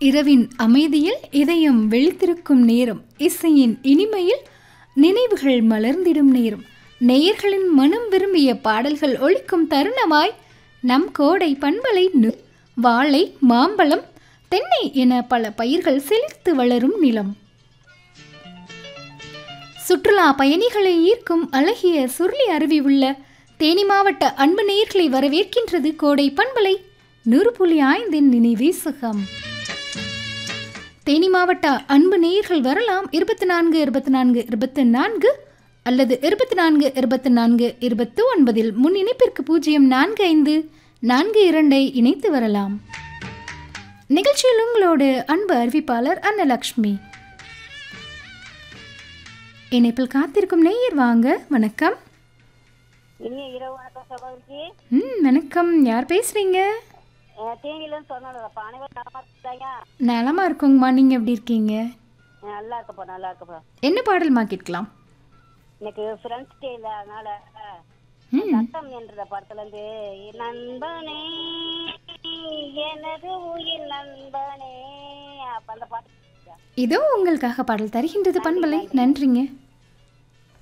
இரவின் அமைதியில் இதயம் விழித்திருக்கும் நேரம் இசையின் இனிமையில் நினைவுகள் மலர்ந்திடும் நேரம் நேயர்களின் மனம் விரும்பிய பாடல்கள் ஒழிக்கும் தருணமாய் நம் கோடை பண்பலை நு- வாழை மாம்பழம் தென்னை என பல பயிர்கள் செழித்து வளரும் நிலம் சுற்றுலா பயணிகளை ஈர்க்கும் அழகிய சுருளி அருவி உள்ள தேனி மாவட்ட அன்பு நேயர்களை வரவேற்கின்றது கோடை பண்பலை நூறு புள்ளி ஐந்தின் நினைவீசகம் தேனி மாவட்ட அன்பு நேயர்கள் வரலாம் இருபத்தி நான்கு இருபத்தி நான்கு இருபத்தி நான்கு அல்லது இருபத்தி நான்கு இருபத்தி நான்கு இருபத்தி ஒன்பதில் முன் இணைப்பிற்கு பூஜ்ஜியம் நான்கு ஐந்து நான்கு இரண்டை இணைத்து வரலாம் நிகழ்ச்சியில் உங்களோடு அன்பு அறிவிப்பாளர் அன்னலக்ஷ்மி இணைப்பில் காத்திருக்கும் நேயர் வாங்க வணக்கம் இனிய இரவு வணக்கம் சகோதரிக்கு ம் வணக்கம் யார் பேசுறீங்க அஹ் தேனியிலன்னு சொன்னோம்ப்பா அனைவரும் நலமா இருக்காங்க நலமா இருக்கோங்கம்மா நீங்க எப்படி இருக்கீங்க அஹ் நல்லா இருக்கப்பா நல்லா இருக்கப்பா என்ன பாடல்மா கேட்கலாம் எனக்கு ஃப்ரெண்ட்ஸ் டே இல்லை அதனால அஹ், ம் சட்டம் என்ற படத்துல இருந்து நண்பனே எனது உயிர் நண்பனே அப்ப அந்த பாட்டு இதோ உங்களுக்காக பாடல் தருகின்றது பண்பலை நன்றிங்க